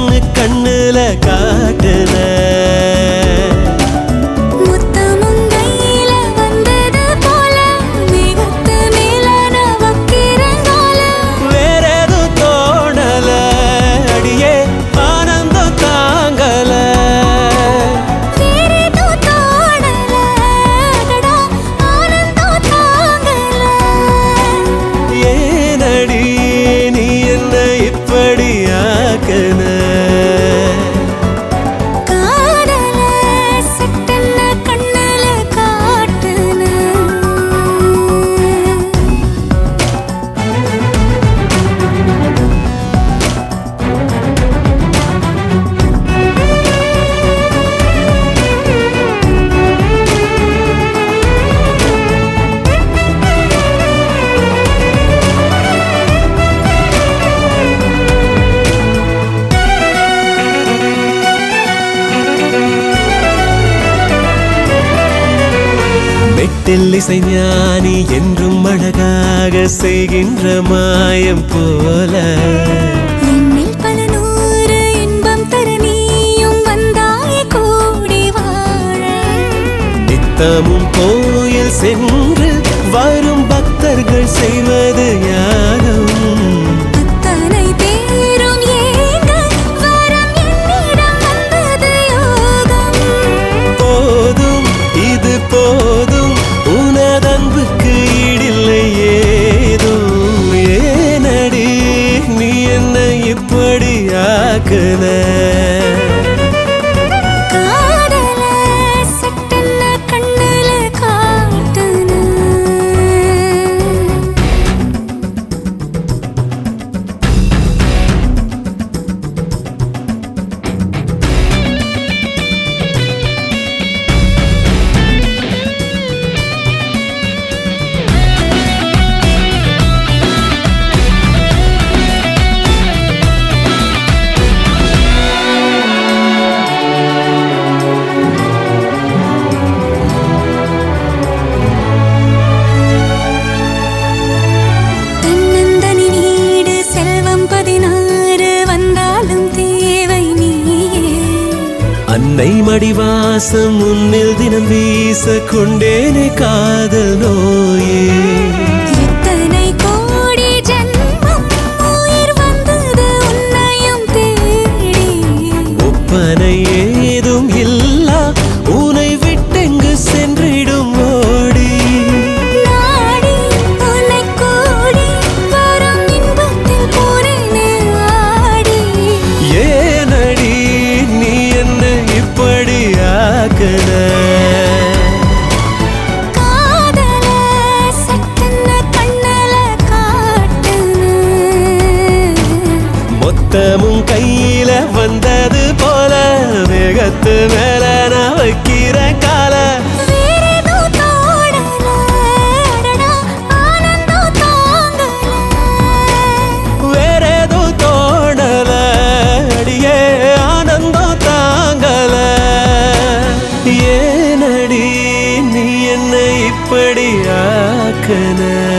சட்டுன்னு கண்ணுல காட்டுன முத்தமும் கையில வந்தது போல மேகத்து மேல நான் வைக்கிறங்கால வேற எதுவும் தோணல அடியே ஆனந்தம் தாங்கல வேறேதோ தோணல அடடா ஆனந்தம் தாங்கல ஏனடி நீ என்ன இப்படி ஆக்குன காதல சட்டென்ன கண்ணுல காட்டுன மெட்டில் இசை ஞானி என்றும் அழகாக செய்கின்ற மாயம் போல என்னில் பல நூறு இன்பம் தர நீயும் வந்தாய் கூடி வாழ நித்தமும் கோயில் சென்று வரும் பக்தர்கள் செய்வது யாகம் அத்தனை பேரும் ஏங்க வரம் என்னிடம் வந்தது யோகம் போதும் இது போதும் உனதன்புக்கு ஈடில்லை ஏதும் ஏனடி நீ என்ன இப்படி ஆக்குன காதல சட்டென்ன கண்ணுல காட்டுன தன்னந்தனி வீடு செல்வம் பதினாறு வந்தாலும் தேவை நீயே அன்னை மடிவாசம் முன்னில் தினம் வீச கொண்டேனே காதல் நோயே எத்தனை கோடி ஜென்மம் உயிர் வந்தது உன்னையும் தேடி ஒப்பனை ஏதும் இல்லா உனை விட்டெங்கு சென்றிடும் ஓடி நாடி உன்னை கூடி வரும் இன்பத்தில் போனேனே ஆடி ஏனடி நீ என்ன இப்படி ஆக்குன காதல சட்டென்ன கண்ணல காட்டுன மொத்தமும் கையில வந்தது போல வேகத்து மேல நான் வைக்கிற கால வேறேதோ தோணல அடடா ஆனந்தம் தாங்கல வேற எதுவும் தோணல அடியே ஆனந்தம் தாங்கல ஏனடி நீ என்ன இப்படி ஆக்குன